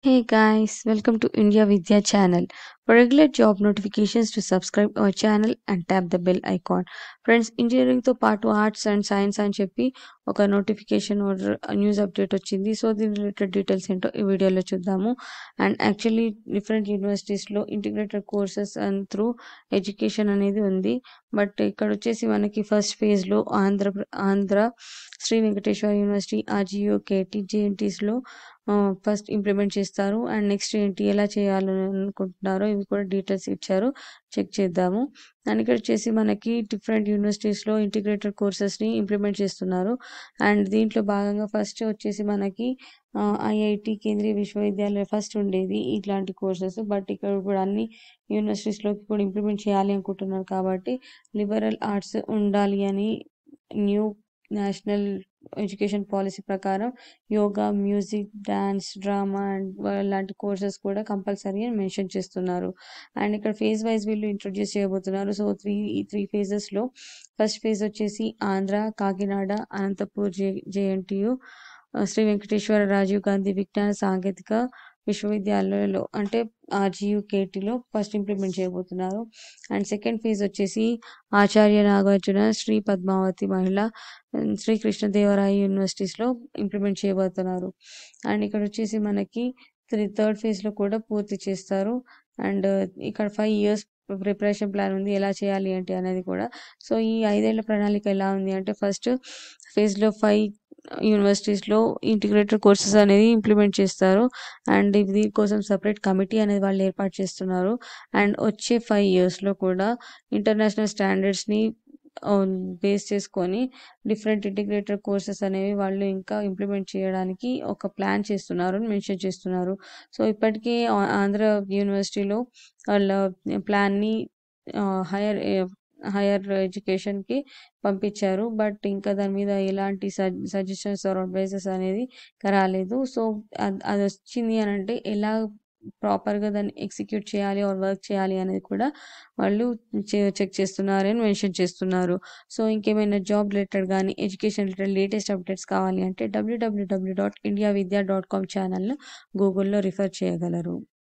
Hey guys, welcome to India Vidya channel. For regular job notifications to subscribe our channel and tap the bell icon. Friends ఇంజనీరింగ్తో పాటు arts and science అని చెప్పి ఒక notification order news update వచ్చింది so దీని related details ఏంటో ఈ వీడియోలో చూద్దాము అండ్ యాక్చువల్లీ డిఫరెంట్ యూనివర్సిటీస్లో integrated courses and through education అనేది ఉంది బట్ ఇక్కడ వచ్చేసి మనకి ఫస్ట్ ఫేజ్లో Andhra Andhra Shri Venkateswara university RGU KT జేఎన్టీస్లో ఫస్ట్ ఇంప్లిమెంట్ చేస్తారు అండ్ నెక్స్ట్ ఏంటి ఎలా చేయాలని అనుకుంటున్నారో ఇవి కూడా డీటెయిల్స్ ఇచ్చారు చెక్ చేద్దాము అండ్ ఇక్కడ వచ్చేసి మనకి డిఫరెంట్ యూనివర్సిటీస్లో ఇంటిగ్రేటెడ్ కోర్సెస్ని ఇంప్లిమెంట్ చేస్తున్నారు అండ్ దీంట్లో భాగంగా ఫస్ట్ వచ్చేసి మనకి ఐఐటి కేంద్రీయ విశ్వవిద్యాలయం ఫస్ట్ ఉండేది ఇట్లాంటి కోర్సెస్ బట్ ఇక్కడ ఇప్పుడు అన్ని యూనివర్సిటీస్లోకి కూడా ఇంప్లిమెంట్ చేయాలి అనుకుంటున్నారు కాబట్టి లిబరల్ ఆర్ట్స్ ఉండాలి అని న్యూ నేషనల్ ఎడ్యుకేషన్ పాలసీ ప్రకారం yoga music dance drama and లాంటి కోర్సెస్ కూడా కంపల్సరీ అని మెన్షన్ చేస్తున్నారు అండ్ ఇక్కడ ఫేజ్ వైజ్ వీళ్ళు ఇంట్రొడ్యూస్ చేయబోతున్నారు సో త్రీ ఈ త్రీ ఫేజెస్లో ఫస్ట్ ఫేజ్ వచ్చేసి ఆంధ్ర కాకినాడ అనంతపూర్ జే జేఎన్టీయు శ్రీ వెంకటేశ్వర రాజీవ్ గాంధీ విజ్ఞాన సాంకేతిక విశ్వవిద్యాలయంలో అంటే ఆర్జీయు కేటీలో ఫస్ట్ ఇంప్లిమెంట్ చేయబోతున్నారు అండ్ సెకండ్ ఫేజ్ వచ్చేసి ఆచార్య నాగార్జున శ్రీ పద్మావతి మహిళ శ్రీ కృష్ణదేవరాయ యూనివర్సిటీస్లో ఇంప్లిమెంట్ చేయబోతున్నారు అండ్ ఇక్కడ వచ్చేసి మనకి త్రీ థర్డ్ ఫేజ్లో కూడా పూర్తి చేస్తారు అండ్ ఇక్కడ ఫైవ్ ఇయర్స్ ప్రిపరేషన్ ప్లాన్ ఉంది ఎలా చేయాలి ఏంటి అనేది కూడా సో ఈ ఐదేళ్ల ప్రణాళిక ఎలా ఉంది అంటే ఫస్ట్ ఫేజ్లో ఫైవ్ యూనివర్సిటీస్లో ఇంటిగ్రేటెడ్ కోర్సెస్ అనేది ఇంప్లిమెంట్ చేస్తారు అండ్ దీనికోసం సపరేట్ కమిటీ అనేది వాళ్ళు ఏర్పాటు చేస్తున్నారు అండ్ వచ్చే ఫైవ్ ఇయర్స్లో కూడా ఇంటర్నేషనల్ స్టాండర్డ్స్ని బేస్ చేసుకొని డిఫరెంట్ ఇంటిగ్రేటెడ్ కోర్సెస్ అనేవి వాళ్ళు ఇంకా ఇంప్లిమెంట్ చేయడానికి ఒక ప్లాన్ చేస్తున్నారు అని మెన్షన్ చేస్తున్నారు సో ఇప్పటికే ఆంధ్ర యూనివర్సిటీలో వాళ్ళ ప్లాన్ని హైయర్ హైయర్ ఎడ్యుకేషన్కి పంపించారు బట్ ఇంకా దాని మీద ఎలాంటి సజెషన్స్ ఆర్ అడ్వైజెస్ అనేది రాలేదు సో అది వచ్చింది అని అంటే ఎలా ప్రాపర్గా దాన్ని ఎగ్జిక్యూట్ చేయాలి ఆర్ వర్క్ చేయాలి అనేది కూడా వాళ్ళు చెక్ చేస్తున్నారని మెన్షన్ చేస్తున్నారు సో ఇంకేమైనా జాబ్ రిలేటెడ్ కానీ ఎడ్యుకేషన్ రిలేటెడ్ లేటెస్ట్ అప్డేట్స్ కావాలి అంటే WWW dot India Vidya dot com ఛానల్ను గూగుల్లో రిఫర్ చేయగలరు